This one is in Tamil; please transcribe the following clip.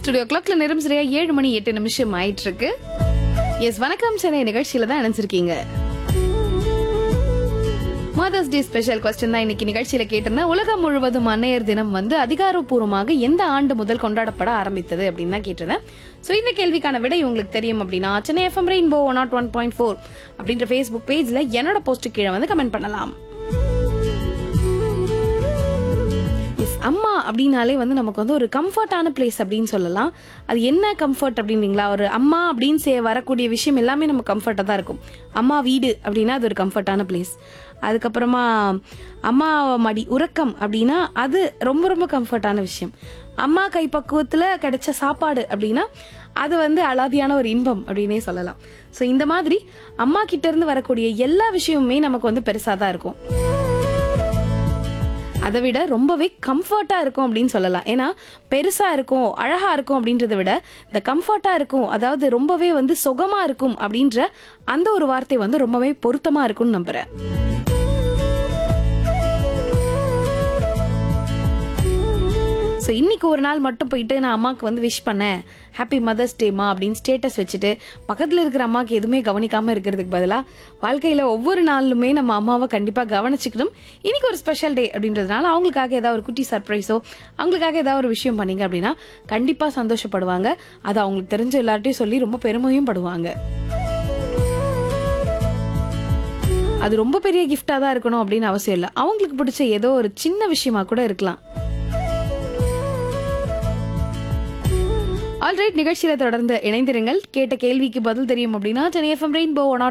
ஸ்டுடியோ கிளாக்ல நேரம் சரியா ஏழு மணி எட்டு நிமிஷம் ஆயிட்டு இருக்கு எஸ் வணக்கம் சென்னை நிகழ்ச்சியில தான் நினைச்சிருக்கீங்க மதர்ஸ் டே ஸ்பெஷல் கொஸ்டின் தான் இன்னைக்கு நிகழ்ச்சியில கேட்டிருந்தேன் உலகம் முழுவதும் அன்னையர் தினம் வந்து அதிகாரப்பூர்வமாக எந்த ஆண்டு முதல் கொண்டாடப்பட ஆரம்பித்தது அப்படின்னு தான் கேட்டிருந்தேன் ஸோ இந்த கேள்விக்கான விடை உங்களுக்கு தெரியும் அப்படின்னா Chennai FM rainbow one nought one point four அப்படின்ற ஃபேஸ்புக் பேஜ்ல என்னோட போஸ்ட் கீழே வந்து கமெண்ட் பண்ணலாம் எஸ் அம்மா அப்படின்னாலே வந்து நமக்கு வந்து ஒரு கம்ஃபர்டான பிளேஸ் அப்படின்னு சொல்லலாம் அது என்ன கம்ஃபர்ட் அப்படின்னீங்களா ஒரு அம்மா அப்படின்னு சே வரக்கூடிய விஷயம் எல்லாமே நம்ம கம்ஃபர்ட்டாக தான் இருக்கும் அம்மா வீடு அப்படின்னா அது ஒரு கம்ஃபர்டான பிளேஸ் அதுக்கப்புறமா அம்மா மடி உறக்கம் அப்படின்னா அது ரொம்ப ரொம்ப கம்ஃபர்டான விஷயம் அம்மா கைப்பக்குவத்தில் கிடைச்ச சாப்பாடு அப்படின்னா அது வந்து அலாதியான ஒரு இன்பம் அப்படின்னே சொல்லலாம் ஸோ இந்த மாதிரி அம்மா கிட்ட இருந்து வரக்கூடிய எல்லா விஷயமுமே நமக்கு வந்து பெருசாக தான் இருக்கும் அதை விட ரொம்பவே கம்ஃபர்ட்டா இருக்கும் அப்படின்னு சொல்லலாம் ஏன்னா பெருசா இருக்கும் அழகா இருக்கும் அப்படின்றத விட இந்த கம்ஃபர்ட்டா இருக்கும் அதாவது ரொம்பவே வந்து சுகமா இருக்கும் அப்படின்ற அந்த ஒரு வார்த்தை வந்து ரொம்பவே பொருத்தமா இருக்கும்னு நம்புறேன் ஸோ இன்னைக்கு ஒரு நாள் மட்டும் போயிட்டு நான் அம்மாவுக்கு வந்து விஷ் பண்ணேன் ஹாப்பி மதர்ஸ் டேமா அப்படின்னு ஸ்டேட்டஸ் வச்சுட்டு பக்கத்தில் இருக்கிற அம்மாவுக்கு எதுவுமே கவனிக்காம இருக்கிறதுக்கு பதிலாக வாழ்க்கையில் ஒவ்வொரு நாளுமே நம்ம அம்மாவை கண்டிப்பாக கவனிச்சுக்கணும் இன்னைக்கு ஒரு ஸ்பெஷல் டே அப்படின்றதுனால அவங்களுக்காக ஏதாவது ஒரு குட்டி சர்ப்ரைஸோ அவங்களுக்காக ஏதாவது ஒரு விஷயம் பண்ணீங்க அப்படின்னா கண்டிப்பாக சந்தோஷப்படுவாங்க அது அவங்களுக்கு தெரிஞ்ச எல்லார்ட்டையும் சொல்லி ரொம்ப பெருமையும் படுவாங்க அது ரொம்ப பெரிய கிஃப்டாக தான் இருக்கணும் அப்படின்னு அவசியம் இல்லை அவங்களுக்கு பிடிச்ச ஏதோ ஒரு சின்ன விஷயமா கூட இருக்கலாம் ஆல்ரைட் நிகழ்ச்சியில தொடர்ந்து இணைந்திருங்கள் கேட்ட கேள்விக்கு பதில் தெரியும் அப்படின்னா சென்னை எஃப்எம் ரெயின்போ ஒன்